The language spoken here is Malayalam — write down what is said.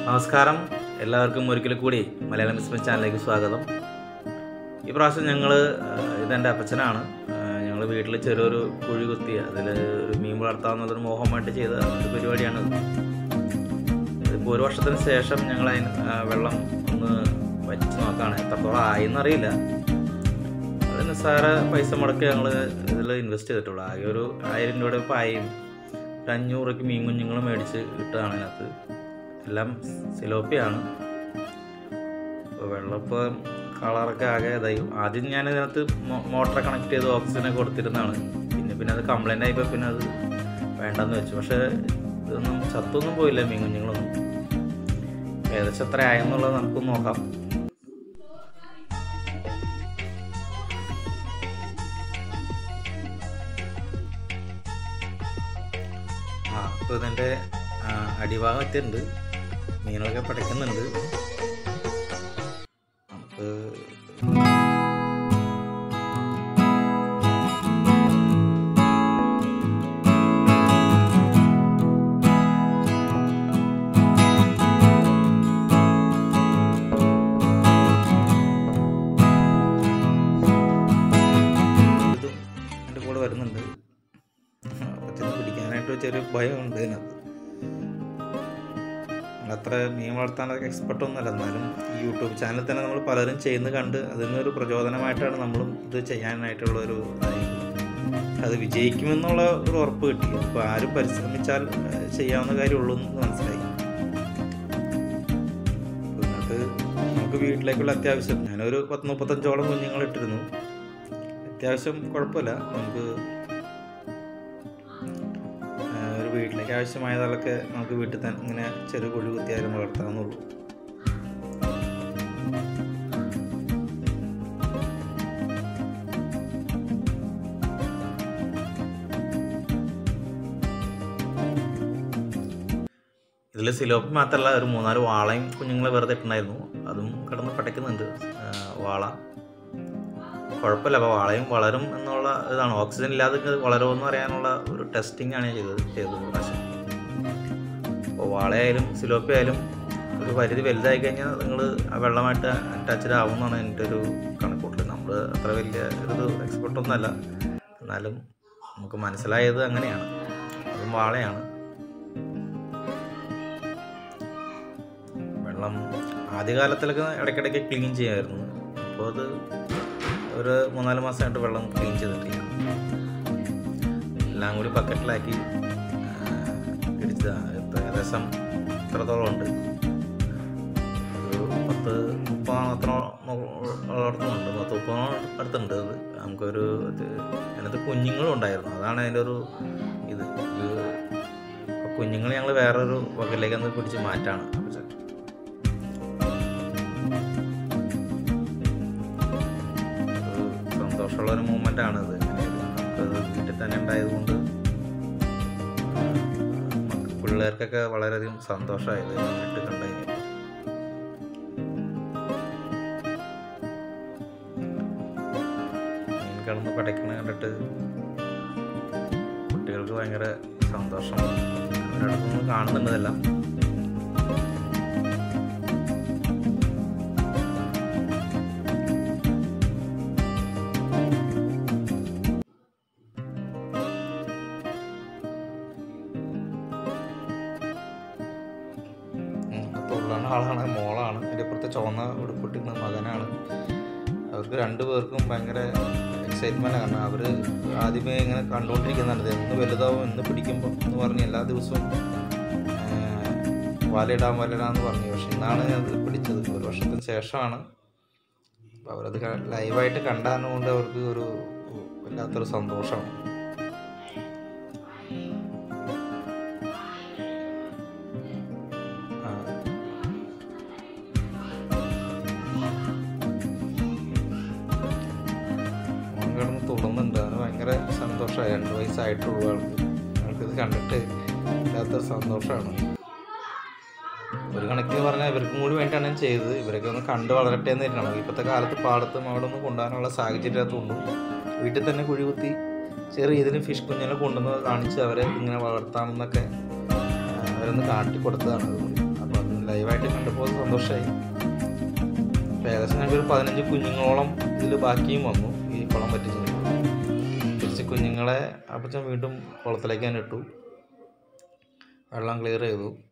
നമസ്കാരം എല്ലാവർക്കും ഒരിക്കൽ കൂടി മലയാളം ബിസിനസ് ചാനലിലേക്ക് സ്വാഗതം ഈ പ്രാവശ്യം ഞങ്ങൾ ഇതെൻ്റെ അപ്പച്ചനാണ് ഞങ്ങൾ വീട്ടിൽ ചെറിയൊരു കുഴി കുത്തി അതിൽ ഒരു മീൻ വളർത്താമെന്നുള്ളൊരു മോഹമായിട്ട് ചെയ്ത ഒരു പരിപാടിയാണ് ഇതിപ്പോൾ ഒരു വർഷത്തിന് ശേഷം ഞങ്ങൾ അതിന് ആ, വെള്ളം ഒന്ന് വച്ച് നോക്കുകയാണ് എത്രത്തോളം ആയെന്നറിയില്ല അത് നിസ്സാര പൈസ മുടക്കി ഞങ്ങൾ ഇതിൽ ഇൻവെസ്റ്റ് ചെയ്തിട്ടുള്ളൂ ആകെ ഒരു ആയിരം രൂപയുടെ പായും ഒരു അഞ്ഞൂറ് രൂപയ്ക്ക് മീൻ കുഞ്ഞുങ്ങൾ മേടിച്ച് ഇട്ടതാണ് അതിനകത്ത് എല്ലാം സിലോപ്പിയാണ് അപ്പോൾ വെള്ളം ഇപ്പോൾ കളറൊക്കെ ആകെ ഇതായി ആദ്യം ഞാൻ ഇതിനകത്ത് മോട്ടർ കണക്ട് ചെയ്ത് ഓക്സിജനൊക്കെ കൊടുത്തിരുന്നതാണ് പിന്നെ പിന്നെ അത് കംപ്ലൈൻ്റ് ആയപ്പോൾ പിന്നെ അത് വേണ്ടെന്ന് വെച്ചു പക്ഷേ ഇതൊന്നും ചത്തൊന്നും പോയില്ല മീൻ കുഞ്ഞുങ്ങളൊന്നും ഏകദേശം എത്ര ആയെന്നുള്ളത് നമുക്കൊന്ന് നോക്കാം ആ അപ്പോൾ ഇതിൻ്റെ ആ, അടിഭാഗം എത്തിയിട്ടുണ്ട് മീനുകളൊക്കെ പടയ്ക്കുന്നുണ്ട് നമുക്ക് ഇതും എൻ്റെ കൂടെ വരുന്നുണ്ട് അപ്പത്തിന് പിടിക്കാനായിട്ട് ചെറിയ ഭയമുണ്ട് ഇതിനകത്ത് നമ്മളത്ര മീൻ വളർത്താനൊക്കെ എക്സ്പെർട്ട് ഒന്നുമല്ല എന്നാലും ഈ യൂട്യൂബ് ചാനലിൽ തന്നെ നമ്മൾ പലരും ചെയ്യുന്നത് കണ്ട് അതിനൊരു പ്രചോദനമായിട്ടാണ് നമ്മളും ഇത് ചെയ്യാനായിട്ടുള്ള ഒരു ഇതായി. അത് വിജയിക്കുമെന്നുള്ള ഒരു ഉറപ്പ് കിട്ടി ഇപ്പോൾ ആരും പരിശ്രമിച്ചാൽ ഏഹ്, ചെയ്യാവുന്ന കാര്യമുള്ളൂ എന്ന് മനസ്സിലായി അപ്പോൾ ഇതിനകത്ത് നമുക്ക് വീട്ടിലേക്കുള്ള അത്യാവശ്യം ഞാനൊരു പത്ത് മുപ്പത്തഞ്ചോളം കുഞ്ഞുങ്ങൾ ഇട്ടിരുന്നു അത്യാവശ്യം കുഴപ്പമില്ല നമുക്ക് ആ, ഒരു വീട്ടിലേക്ക് ആവശ്യമായതൊക്കെ നമുക്ക് വീട്ടിൽ തന്നെ ഇങ്ങനെ ചെറിയ കുഴി കുത്തിയാലും വളർത്താവുന്നുള്ളൂ ഇതിൽ സിലോപ്പ് മാത്രമല്ല ഒരു മൂന്നാല് വാളയും കുഞ്ഞുങ്ങളെ വെറുതെ ഇട്ടുണ്ടായിരുന്നു അതും കിടന്ന് പടയ്ക്കുന്നുണ്ട് ആ, വാള കുഴപ്പമില്ല അപ്പോൾ വാളയും വളരും എന്നുള്ള ഇതാണ് ഓക്സിജൻ ഇല്ലാതെ ഇത് വളരുമെന്ന് പറയാനുള്ള ഒരു ടെസ്റ്റിംഗ് ആണ് ഞാൻ ചെയ്തത് ചെയ്തത് പ്രാവശ്യം അപ്പോൾ വാളയായാലും സിലോപ്പി ആയാലും ഒരു പരിധി വലുതായി കഴിഞ്ഞാൽ നിങ്ങൾ ആ വെള്ളമായിട്ട് അറ്റാച്ച്ഡ് ആവുമെന്നാണ് എൻ്റെ ഒരു കണക്കൂട്ടൽ നമ്മൾ അത്ര വലിയ ഒരു എക്സ്പെർട്ടൊന്നുമല്ല എന്നാലും നമുക്ക് മനസ്സിലായത് അങ്ങനെയാണ് അതും വാളയാണ് വെള്ളം ആദ്യകാലത്തിലൊക്കെ ഇടയ്ക്കിടയ്ക്ക് ക്ലീൻ ചെയ്യുമായിരുന്നു അപ്പോൾ അത് ഒരു മൂന്നാല് മാസമായിട്ട് വെള്ളം ക്ലീൻ ചെയ്തിട്ടില്ല എല്ലാം കൂടി ബക്കറ്റിലാക്കി ഇടിച്ച ഇപ്പം ഏകദേശം ഇത്രത്തോളം ഉണ്ട് ഒരു പത്ത് മുപ്പത് വളർത്തുന്നുണ്ട് പത്ത് മുപ്പത് അടുത്തുണ്ട് അത് നമുക്കൊരു ഇത് അതിനകത്ത് കുഞ്ഞുങ്ങളും ഉണ്ടായിരുന്നു അതാണ് അതിൻ്റെ ഒരു ഇത് ഇത് അപ്പോൾ കുഞ്ഞുങ്ങൾ ഞങ്ങൾ വേറൊരു വകയിലേക്ക് ഒന്ന് പിടിച്ച് മാറ്റാണ് അപ്പോൾ ചേട്ടൻ ഒരു സന്തോഷമുള്ള ഒരു മൂമെൻ്റ് ആണ് ഇത് നമുക്കത് വീട്ടിൽ തന്നെ ഉണ്ടായതുകൊണ്ട് മക്ക- പിള്ളേർക്കൊക്കെ വളരെയധികം സന്തോഷമായത് ഇട്ട് കണ്ടു മീൻ കിടന്ന് പടയ്ക്കണ കണ്ടിട്ട് കുട്ടികൾക്ക് ഭയങ്കര സന്തോഷം അവരുടെ അടുത്തുനിന്ന് കാണുന്നുണ്ട് ഇതെല്ലാം തൊഴിലാണ് ആളാണ് മോളാണ് എൻ്റെ ഇപ്പുറത്തെ ചുവന്ന ഉടുപ്പിട്ടിരുന്ന മകനാണ് അവർക്ക് രണ്ടു പേർക്കും ഭയങ്കര എക്സൈറ്റ്മെൻ്റ് കാരണം അവർ ആദ്യമേ ഇങ്ങനെ കണ്ടുകൊണ്ടിരിക്കുന്നതാണ് ഇത് എന്ന് വലുതാവും എന്ന് പിടിക്കുമ്പോൾ എന്ന് പറഞ്ഞ് എല്ലാ ദിവസവും ആഹ്, വലയിടാൻ വലയിടാന്ന് പറഞ്ഞു പക്ഷെ ഇന്നാണ് അത് പിടിച്ചത് ഒരു വർഷത്തിന് ശേഷമാണ് അപ്പോൾ അവരത് ക- ലൈവായിട്ട് കണ്ടാനുകൊണ്ട് അവർക്ക് ഒരു വല്ലാത്തൊരു സന്തോഷമാണ് ആ. മോൻ കിടന്ന് തുള്ളുന്നുണ്ട് അവന് ഭയങ്കര സന്തോഷമായി രണ്ട് വയസ്സായിട്ടുള്ളൂ ആൾക്ക് ആൾക്കിത് കണ്ടിട്ട് വല്ലാത്തൊരു സന്തോഷമാണ് ഒരു കണക്കിന് പറഞ്ഞാൽ ഇവർക്കും കൂടി വേണ്ടിയിട്ടാണ് ഞാൻ ചെയ്തത് ഇവരൊക്കെ ഒന്ന് കണ്ട് വളരട്ടെ എന്ന് തന്നെയാണ് ഇപ്പോഴത്തെ കാലത്ത് പാടത്തും അവിടെ ഒന്ന് കൊണ്ടുപോകാനുള്ള സാഹചര്യത്തുകൊണ്ടും വീട്ടിൽ തന്നെ കുഴി കുത്തി ചെറിയ ഇതിന് ഫിഷ് കുഞ്ഞിനെ കൊണ്ടുവന്ന് കാണിച്ച് അവരെ ഇങ്ങനെ വളർത്താമെന്നൊക്കെ ആ, അവരൊന്ന് കാട്ടി കൊടുത്തതാണ് അത് അപ്പോൾ അത് ലൈവായിട്ട് കണ്ടപ്പോൾ സന്തോഷമായി അപ്പോൾ ഏകദേശം ഞങ്ങൾക്ക് ഒരു പതിനഞ്ച് കുഞ്ഞുങ്ങളോളം ഇതിൽ ബാക്കിയും വന്നു ഈ കുളം പറ്റിച്ച് തിരിച്ച് കുഞ്ഞുങ്ങളെ അപ്പച്ചൻ വീണ്ടും കുളത്തിലേക്ക് തന്നെ ഇട്ടു വെള്ളം ക്ലിയർ ചെയ്തു